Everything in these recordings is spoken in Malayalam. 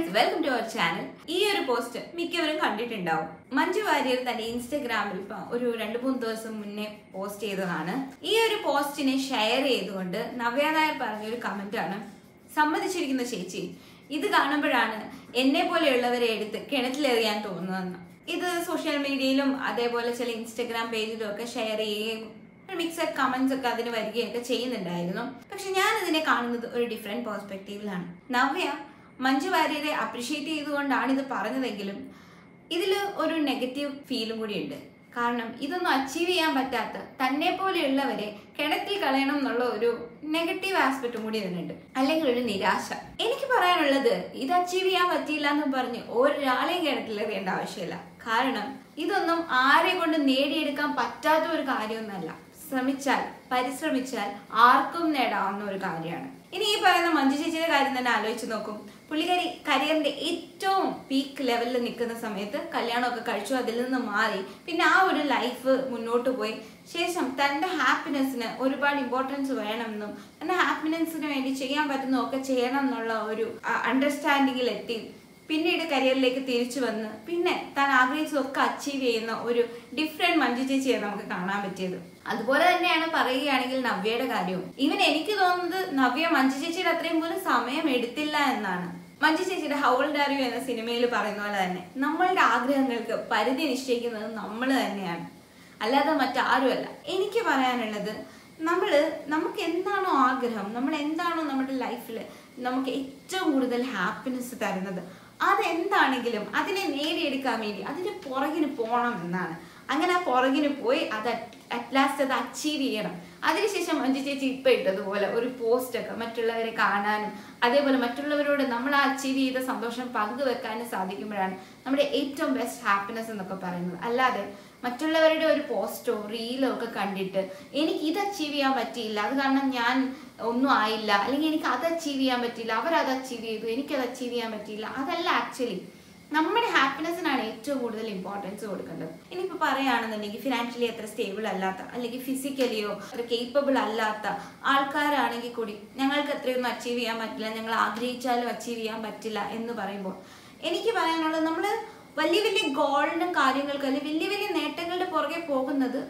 വെൽക്കം ടു അവർ ചാനൽ ഈ ഒരു പോസ്റ്റ് മിക്കവരും കണ്ടിട്ടുണ്ടാവും മഞ്ജു വാര്യർ തന്റെ ഇൻസ്റ്റഗ്രാമിൽ ഇപ്പൊ ഒരു രണ്ട് മൂന്ന് ദിവസം മുന്നേ പോസ്റ്റ് ചെയ്തതാണ് ഈ ഒരു പോസ്റ്റിനെ ഷെയർ ചെയ്തുകൊണ്ട് നവ്യ നായർ പറഞ്ഞ ഒരു കമന്റ് ആണ് സമ്മതിച്ചിരിക്കുന്ന ചേച്ചി ഇത് കാണുമ്പോഴാണ് എന്നെ പോലെയുള്ളവരെ എടുത്ത് കിണറ്റിലെറിയാൻ തോന്നുന്നതെന്ന് ഇത് സോഷ്യൽ മീഡിയയിലും അതേപോലെ ചില ഇൻസ്റ്റഗ്രാം പേജിലും ഒക്കെ ഷെയർ ചെയ്യുകയും മിക്സഡ് കമന്റ്സ് ഒക്കെ അതിന് വരികയൊക്കെ ചെയ്യുന്നുണ്ടായിരുന്നു പക്ഷെ ഞാൻ ഇതിനെ കാണുന്നത് ഒരു ഡിഫറെന്റ് പെർസ്പെക്റ്റീവിലാണ് നവ്യ മഞ്ജു വാര്യരെ അപ്രിഷിയേറ്റ് ചെയ്തുകൊണ്ടാണ് ഇത് പറഞ്ഞതെങ്കിലും ഇതിൽ ഒരു നെഗറ്റീവ് ഫീലും കൂടി ഉണ്ട് കാരണം ഇതൊന്നും അച്ചീവ് ചെയ്യാൻ പറ്റാത്ത തന്നെ പോലെയുള്ളവരെ കിണറ്റിൽ കളയണം എന്നുള്ള ഒരു നെഗറ്റീവ് ആസ്പെക്റ്റും കൂടി ഇതിനുണ്ട് അല്ലെങ്കിൽ ഒരു നിരാശ എനിക്ക് പറയാനുള്ളത് ഇത് അച്ചീവ് ചെയ്യാൻ പറ്റിയില്ല എന്ന് പറഞ്ഞ് ഒരാളെയും കിണറ്റിലെറിയേണ്ട ആവശ്യമില്ല കാരണം ഇതൊന്നും ആരെ കൊണ്ട് നേടിയെടുക്കാൻ പറ്റാത്ത ഒരു കാര്യമൊന്നുമല്ല ശ്രമിച്ചാൽ പരിശ്രമിച്ചാൽ ആർക്കും നേടാവുന്ന ഒരു കാര്യമാണ് ഇനി ഈ പറയുന്ന മഞ്ജു ചേച്ചിയുടെ കാര്യം തന്നെ ആലോചിച്ച് നോക്കും പുള്ളിക്കാരി കരിയറിന്റെ ഏറ്റവും പീക്ക് ലെവലിൽ നിൽക്കുന്ന സമയത്ത് കല്യാണമൊക്കെ കഴിച്ചു അതിൽ നിന്ന് മാറി പിന്നെ ആ ഒരു ലൈഫ് മുന്നോട്ട് പോയി ശേഷം തൻ്റെ ഹാപ്പിനെസ്സിന് ഒരുപാട് ഇമ്പോർട്ടൻസ് വേണമെന്നും തൻ്റെ ഹാപ്പിനെസ്സിന് വേണ്ടി ചെയ്യാൻ പറ്റുന്നതൊക്കെ ചെയ്യണം എന്നുള്ള ഒരു അണ്ടർസ്റ്റാൻഡിങ്ങിൽ എത്തി പിന്നീട് കരിയറിലേക്ക് തിരിച്ചു വന്ന് പിന്നെ താൻ ആഗ്രഹിച്ചതൊക്കെ അച്ചീവ് ചെയ്യുന്ന ഒരു ഡിഫറെന്റ് മഞ്ജു ചേച്ചിയെ നമുക്ക് കാണാൻ പറ്റിയത് അതുപോലെ തന്നെയാണ് പറയുകയാണെങ്കിൽ നവ്യയുടെ കാര്യവും ഇവൻ എനിക്ക് തോന്നുന്നത് നവ്യ മഞ്ജു ചേച്ചിയുടെ അത്രയും പോലും സമയം എടുത്തില്ല എന്നാണ് മഞ്ജു ചേച്ചിയുടെ ഹൗൾഡ് അറിയൂ എന്ന സിനിമയിൽ പറയുന്ന പോലെ തന്നെ നമ്മളുടെ ആഗ്രഹങ്ങൾക്ക് പരിധി നിശ്ചയിക്കുന്നത് നമ്മൾ തന്നെയാണ് അല്ലാതെ മറ്റാരുമല്ല എനിക്ക് പറയാനുള്ളത് നമ്മൾ നമുക്ക് എന്താണോ ആഗ്രഹം നമ്മൾ എന്താണോ നമ്മുടെ ലൈഫിൽ നമുക്ക് ഏറ്റവും കൂടുതൽ ഹാപ്പിനെസ് തരുന്നത് അതെന്താണെങ്കിലും അതിനെ നേടിയെടുക്കാൻ വേണ്ടി അതിന്റെ പുറകിന് പോകണം എന്നാണ് അങ്ങനെ ആ പുറകിന് പോയി അത് അറ്റ് ലാസ്റ്റ് അത് അച്ചീവ് ചെയ്യണം അതിനുശേഷം മഞ്ജു ചേച്ചി ഇപ്പം ഇട്ടതുപോലെ ഒരു പോസ്റ്റൊക്കെ മറ്റുള്ളവരെ കാണാനും അതേപോലെ മറ്റുള്ളവരോട് നമ്മൾ ആ അച്ചീവ് ചെയ്ത സന്തോഷം പങ്കുവെക്കാനും സാധിക്കുമ്പോഴാണ് നമ്മുടെ ഏറ്റവും ബെസ്റ്റ് ഹാപ്പിനെസ് എന്നൊക്കെ പറയുന്നത് അല്ലാതെ മറ്റുള്ളവരുടെ ഒരു പോസ്റ്റോ റീലോ ഒക്കെ കണ്ടിട്ട് എനിക്ക് ഇത് അച്ചീവ് ചെയ്യാൻ പറ്റിയില്ല അത് കാരണം ഞാൻ ഒന്നും ആയില്ല അല്ലെങ്കിൽ എനിക്ക് അത് അച്ചീവ് ചെയ്യാൻ പറ്റിയില്ല അവരത് അച്ചീവ് ചെയ്തു എനിക്കത് അച്ചീവ് ചെയ്യാൻ പറ്റിയില്ല അതല്ല ആക്ച്വലി നമ്മുടെ ഹാപ്പിനെസ്സിനാണ് ഏറ്റവും കൂടുതൽ ഇമ്പോർട്ടൻസ് കൊടുക്കേണ്ടത് ഇനിയിപ്പോൾ പറയുകയാണെന്നുണ്ടെങ്കിൽ ഫിനാൻഷ്യലി അത്ര സ്റ്റേബിൾ അല്ലാത്ത അല്ലെങ്കിൽ ഫിസിക്കലിയോ അത്ര കേപ്പബിൾ അല്ലാത്ത ആൾക്കാരാണെങ്കിൽ കൂടി ഞങ്ങൾക്ക് അത്രയൊന്നും അച്ചീവ് ചെയ്യാൻ പറ്റില്ല ഞങ്ങൾ ആഗ്രഹിച്ചാലും അച്ചീവ് ചെയ്യാൻ പറ്റില്ല എന്ന് പറയുമ്പോൾ എനിക്ക് പറയാനുള്ളത് നമ്മൾ വലിയ വലിയ ഗോളിനും കാര്യങ്ങൾക്ക് അല്ലെങ്കിൽ വലിയ വലിയ നേട്ടങ്ങളുടെ പുറകെ പോകുന്നത്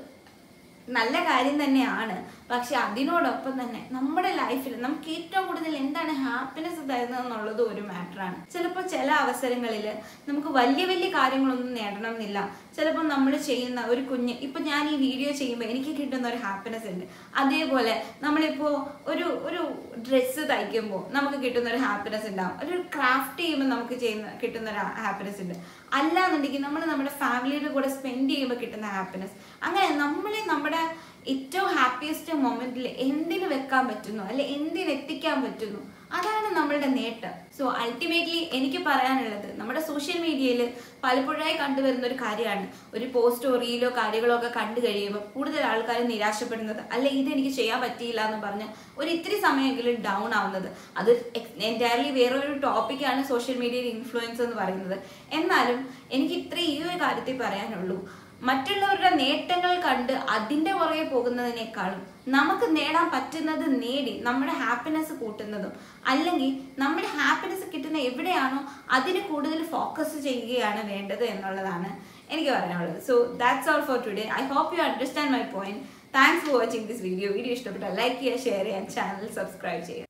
നല്ല കാര്യം തന്നെയാണ് പക്ഷെ അതിനോടൊപ്പം തന്നെ നമ്മുടെ ലൈഫിൽ നമുക്ക് ഏറ്റവും കൂടുതൽ എന്താണ് ഹാപ്പിനെസ് തരുന്നത് എന്നുള്ളത് ഒരു മാറ്ററാണ് ചിലപ്പോൾ ചില അവസരങ്ങളിൽ നമുക്ക് വലിയ വലിയ കാര്യങ്ങളൊന്നും നേടണം എന്നില്ല ചിലപ്പോൾ നമ്മൾ ചെയ്യുന്ന ഒരു കുഞ്ഞ് ഇപ്പം ഞാൻ ഈ വീഡിയോ ചെയ്യുമ്പോൾ എനിക്ക് കിട്ടുന്ന ഒരു ഹാപ്പിനെസ് ഉണ്ട് അതേപോലെ നമ്മളിപ്പോൾ ഒരു ഒരു ഡ്രസ്സ് തയ്ക്കുമ്പോൾ നമുക്ക് കിട്ടുന്ന ഒരു ഹാപ്പിനെസ് ഉണ്ടാവും ഒരു ക്രാഫ്റ്റ് ചെയ്യുമ്പോൾ നമുക്ക് ചെയ്യുന്ന കിട്ടുന്ന ഒരു ഹാപ്പിനെസ് ഉണ്ട് അല്ലാന്നുണ്ടെങ്കിൽ നമ്മൾ നമ്മുടെ ഫാമിലിയുടെ കൂടെ സ്പെൻഡ് ചെയ്യുമ്പോൾ കിട്ടുന്ന ഹാപ്പിനെസ് അങ്ങനെ നമ്മളെ നമ്മുടെ ഏറ്റവും ഹാപ്പിയസ്റ്റ് മൊമെന്റിൽ എന്തിനു വെക്കാൻ പറ്റുന്നു അല്ലെ എന്തിന് എത്തിക്കാൻ പറ്റുന്നു അതാണ് നമ്മളുടെ നേട്ടം സോ അൾട്ടിമേറ്റ്ലി എനിക്ക് പറയാനുള്ളത് നമ്മുടെ സോഷ്യൽ മീഡിയയിൽ പലപ്പോഴായി കണ്ടുവരുന്ന ഒരു കാര്യമാണ് ഒരു പോസ്റ്റോ റീലോ കാര്യങ്ങളോ ഒക്കെ കണ്ടു കഴിയുമ്പോൾ കൂടുതൽ ആൾക്കാർ നിരാശപ്പെടുന്നത് അല്ലെ ഇതെനിക്ക് ചെയ്യാൻ പറ്റിയില്ല എന്ന് പറഞ്ഞ് ഒരു ഇത്തിരി സമയമെങ്കിലും ഡൗൺ ആവുന്നത് അത് എൻറ്റയർലി വേറൊരു ടോപ്പിക്കാണ് സോഷ്യൽ മീഡിയയിൽ ഇൻഫ്ലുവൻസ് എന്ന് പറയുന്നത് എന്നാലും എനിക്ക് ഇത്ര ഈ ഒരു കാര്യത്തിൽ പറയാനുള്ളൂ മറ്റുള്ളവരുടെ നേട്ടങ്ങൾ കണ്ട് അതിൻ്റെ പുറകെ പോകുന്നതിനേക്കാളും നമുക്ക് നേടാൻ പറ്റുന്നത് നേടി നമ്മുടെ ഹാപ്പിനെസ് കൂട്ടുന്നതും അല്ലെങ്കിൽ നമ്മുടെ ഹാപ്പിനെസ് കിട്ടുന്ന എവിടെയാണോ അതിന് കൂടുതൽ ഫോക്കസ് ചെയ്യുകയാണ് വേണ്ടത് എന്നുള്ളതാണ് എനിക്ക് പറയാനുള്ളത് so that's all for today I hope you understand my point thanks for watching this video video ഇഷ്ടപ്പെട്ടാൽ ലൈക്ക് ചെയ്യുക ഷെയർ ചെയ്യുക ചാനൽ സബ്സ്ക്രൈബ് ചെയ്യുക